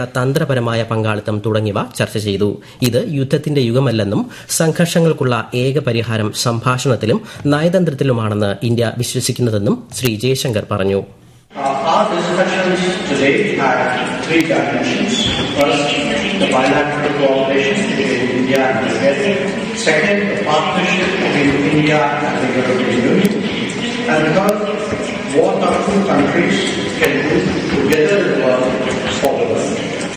തന്ത്രപരമായ പങ്കാളിത്തം തുടങ്ങിയവ ചർച്ച ചെയ്തു ഇത് യുദ്ധത്തിന്റെ യുഗമല്ലെന്നും സംഘർഷങ്ങൾക്കുള്ള ഏക പരിഹാരം സംഭാഷണത്തിലും നയതന്ത്രത്തിലുമാണെന്ന് ഇന്ത്യ വിശ്വസിക്കുന്നതെന്നും ശ്രീ ജയശങ്കർ പറഞ്ഞു Uh, our discussions today have three dimensions. First, the bilateral cooperation between India and Bulgaria. Second, the partnership between India and the European Union. And third, what our two countries can do together in the world for the world.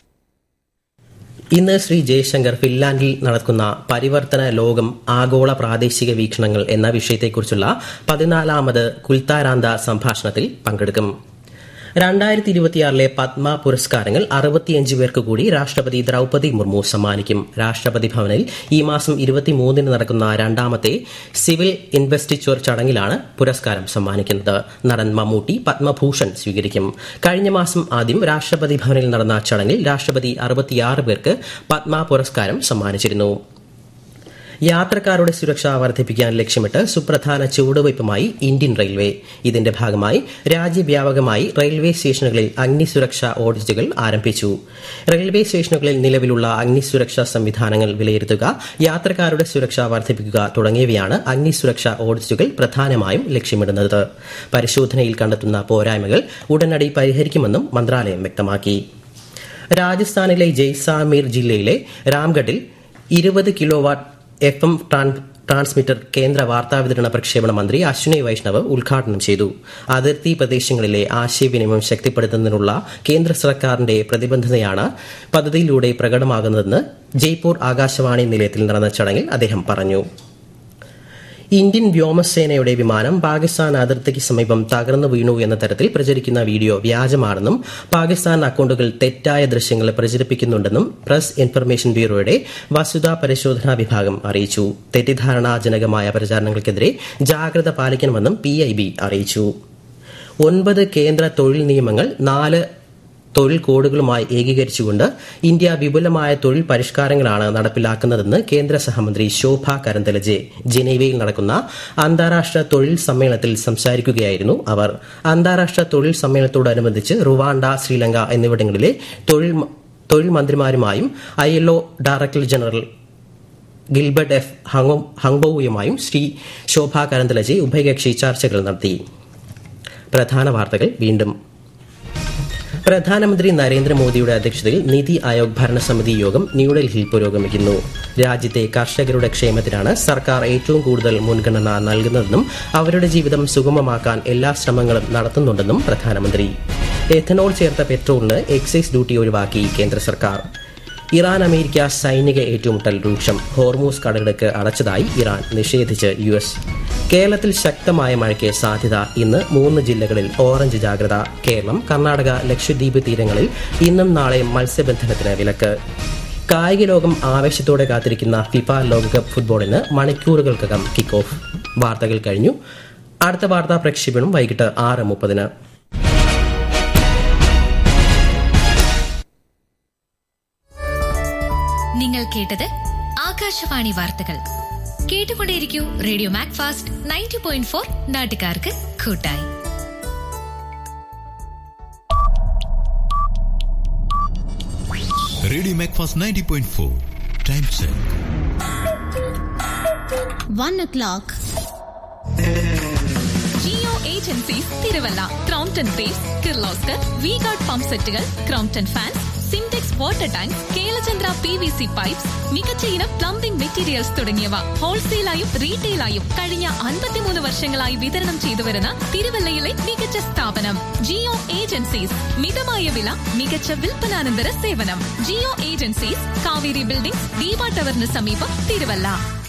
ഇന്ന് ശ്രീ ജയശങ്കർ ഫിൻലാൻഡിൽ നടക്കുന്ന പരിവർത്തന ലോകം ആഗോള പ്രാദേശിക വീക്ഷണങ്ങൾ എന്ന വിഷയത്തെക്കുറിച്ചുള്ള പതിനാലാമത് കുൽത്താരാന്ത സംഭാഷണത്തിൽ പങ്കെടുക്കും രണ്ടായിരത്തി ഇരുപത്തിയാറിലെ പത്മ പുരസ്കാരങ്ങൾ അറുപത്തിയഞ്ച് പേർക്ക് കൂടി രാഷ്ട്രപതി ദ്രൌപതി മുർമു സമ്മാനിക്കും രാഷ്ട്രപതി ഭവനിൽ ഈ മാസം ഇരുപത്തിമൂന്നിന് നടക്കുന്ന രണ്ടാമത്തെ സിവിൽ ഇൻവെസ്റ്റിച്വർ ചടങ്ങിലാണ് പുരസ്കാരം സമ്മാനിക്കുന്നത് നടൻ മമ്മൂട്ടി പത്മഭൂഷൺ സ്വീകരിക്കും കഴിഞ്ഞ മാസം ആദ്യം രാഷ്ട്രപതി ഭവനിൽ നടന്ന ചടങ്ങിൽ രാഷ്ട്രപതി അറുപത്തിയാറ് പേർക്ക് പത്മ പുരസ്കാരം സമ്മാനിച്ചിരുന്നു യാത്രക്കാരുടെ സുരക്ഷ വർദ്ധിപ്പിക്കാൻ ലക്ഷ്യമിട്ട് സുപ്രധാന ചുവടുവയ്പുമായി ഇന്ത്യൻ റെയിൽവേ ഇതിന്റെ ഭാഗമായി രാജ്യവ്യാപകമായി റെയിൽവേ സ്റ്റേഷനുകളിൽ അഗ്നിസുരക്ഷാ ഓഡിറ്റുകൾ ആരംഭിച്ചു റെയിൽവേ സ്റ്റേഷനുകളിൽ നിലവിലുള്ള അഗ്നിസുരക്ഷാ സംവിധാനങ്ങൾ വിലയിരുത്തുക യാത്രക്കാരുടെ സുരക്ഷ വർദ്ധിപ്പിക്കുക തുടങ്ങിയവയാണ് അഗ്നിസുരക്ഷാ ഓഡിറ്റുകൾ പ്രധാനമായും ലക്ഷ്യമിടുന്നത് പരിശോധനയിൽ കണ്ടെത്തുന്ന പോരായ്മകൾ ഉടനടി പരിഹരിക്കുമെന്നും മന്ത്രാലയം വ്യക്തമാക്കി രാജസ്ഥാനിലെ ജയ്സാമീർ ജില്ലയിലെ രാംഗഡിൽ ഇരുപത് kilowatt F M transmitter കേന്ദ്ര വാർത്താവിതരണ പ്രക്ഷേപണ മന്ത്രി അശ്വിനി വൈഷ്ണവ് ഉദ്ഘാടനം ചെയ്തു അതിർത്തി പ്രദേശങ്ങളിലെ ആശയവിനിമയം ശക്തിപ്പെടുത്തുന്നതിനുള്ള കേന്ദ്ര സർക്കാരിന്റെ പ്രതിബദ്ധതയാണ് പദ്ധതിയിലൂടെ പ്രകടമാകുന്നതെന്ന് ജയ്പൂർ ആകാശവാണി നിലയത്തിൽ നടന്ന ചടങ്ങിൽ അദ്ദേഹം പറഞ്ഞു ഇന്ത്യൻ വ്യോമസേനയുടെ വിമാനം പാകിസ്ഥാൻ അതിർത്തിക്ക് സമീപം തകർന്നു വീണു എന്ന തരത്തിൽ പ്രചരിക്കുന്ന വീഡിയോ വ്യാജമാണെന്നും പാകിസ്ഥാൻ അക്കൌണ്ടുകൾ തെറ്റായ ദൃശ്യങ്ങൾ പ്രചരിപ്പിക്കുന്നുണ്ടെന്നും പ്രസ് ഇൻഫർമേഷൻ ബ്യൂറോയുടെ വസ്തുതാ പരിശോധനാ വിഭാഗം അറിയിച്ചു തെറ്റിദ്ധാരണാജനകമായ പ്രചാരണങ്ങൾക്കെതിരെ ജാഗ്രത പാലിക്കണമെന്നും പി അറിയിച്ചു ഒൻപത് കേന്ദ്ര തൊഴിൽ നിയമങ്ങൾ നാല് തൊഴിൽ കോഡുകളുമായി ഏകീകരിച്ചുകൊണ്ട് ഇന്ത്യ വിപുലമായ തൊഴിൽ പരിഷ്കാരങ്ങളാണ് നടപ്പിലാക്കുന്നതെന്ന് കേന്ദ്ര സഹമന്ത്രി ശോഭ കരന്തലജെ ജനീവയിൽ നടക്കുന്ന അന്താരാഷ്ട്ര തൊഴിൽ സമ്മേളനത്തിൽ സംസാരിക്കുകയായിരുന്നു അവർ അന്താരാഷ്ട്ര തൊഴിൽ സമ്മേളനത്തോടനുബന്ധിച്ച് റുവാണ്ട ശ്രീലങ്ക എന്നിവിടങ്ങളിലെ തൊഴിൽ തൊഴിൽ മന്ത്രിമാരുമായും I L O director general Gilbert F ഹംബോവുമായും ശ്രീ ശോഭ കരന്തലജെ ഉഭയകക്ഷി ചർച്ചകൾ നടത്തി പ്രധാന വാർത്തകൾ വീണ്ടും പ്രധാനമന്ത്രി നരേന്ദ്രമോദിയുടെ അധ്യക്ഷതയിൽ നിതി ആയോഗ് ഭരണസമിതി യോഗം ന്യൂഡൽഹിയിൽ പുരോഗമിക്കുന്നു രാജ്യത്തെ കർഷകരുടെ ക്ഷേമത്തിനാണ് സർക്കാർ ഏറ്റവും കൂടുതൽ മുൻഗണന നൽകുന്നതെന്നും അവരുടെ ജീവിതം സുഗമമാക്കാൻ എല്ലാ ശ്രമങ്ങളും നടത്തുന്നുണ്ടെന്നും പ്രധാനമന്ത്രി എഥനോൾ ചേർത്ത പെട്രോളിന് എക്സൈസ് ഡ്യൂട്ടി ഒഴിവാക്കി കേന്ദ്ര സർക്കാർ ഇറാൻ അമേരിക്ക സൈനിക ഏറ്റുമുട്ടൽ രൂക്ഷം ഹോർമൂസ് കടലിടുക്ക് അടച്ചതായി ഇറാൻ നിഷേധിച്ച് യു എസ് കേരളത്തിൽ ശക്തമായ മഴയ്ക്ക് സാധ്യത ഇന്ന് മൂന്ന് ജില്ലകളിൽ ഓറഞ്ച് ജാഗ്രത കേരളം കർണാടക ലക്ഷദ്വീപ് തീരങ്ങളിൽ ഇന്നും നാളെ മത്സ്യബന്ധനത്തിന് വിലക്ക് കായിക ലോകം ആവേശത്തോടെ കാത്തിരിക്കുന്ന ഫിഫ ലോകകപ്പ് ഫുട്ബോളിന് മണിക്കൂറുകൾക്കകം കിക്ക് ഓഫ് വാർത്തകൾ കഴിഞ്ഞു അടുത്ത വാർത്താ പ്രക്ഷേപണം വൈകിട്ട് ആറ് മുപ്പതിന് നിങ്ങൾ കേട്ടത് ആകാശവാണി വാർത്തകൾ കേട്ടുകൊണ്ടേയിരിക്കൂ radio Macfast ninety point four നാട്ടുകാർക്ക് കൂട്ടായി radio Macfast ninety point four time check one o'clock. Jio agencies Thiruvalla Crompton base Kirloskar V Guard pump സെറ്റുകൾ Crompton fans Sintex water tank Kelachandra P V C pipes മികച്ച ഇനം പ്ലംബിംഗ് മെറ്റീരിയൽസ് തുടങ്ങിയവ ഹോൾസെയിലായും റീറ്റെയിലായും കഴിഞ്ഞ അൻപത്തിമൂന്ന് വർഷങ്ങളായി വിതരണം ചെയ്തുവരുന്ന തിരുവല്ലയിലെ മികച്ച സ്ഥാപനം ജിയോ ഏജൻസീസ് മിതമായ വില മികച്ച വിൽപ്പനാനന്തര സേവനം ജിയോ ഏജൻസീസ് കാവേരി ബിൽഡിംഗ് ദീപ ടവറിന് സമീപം തിരുവല്ല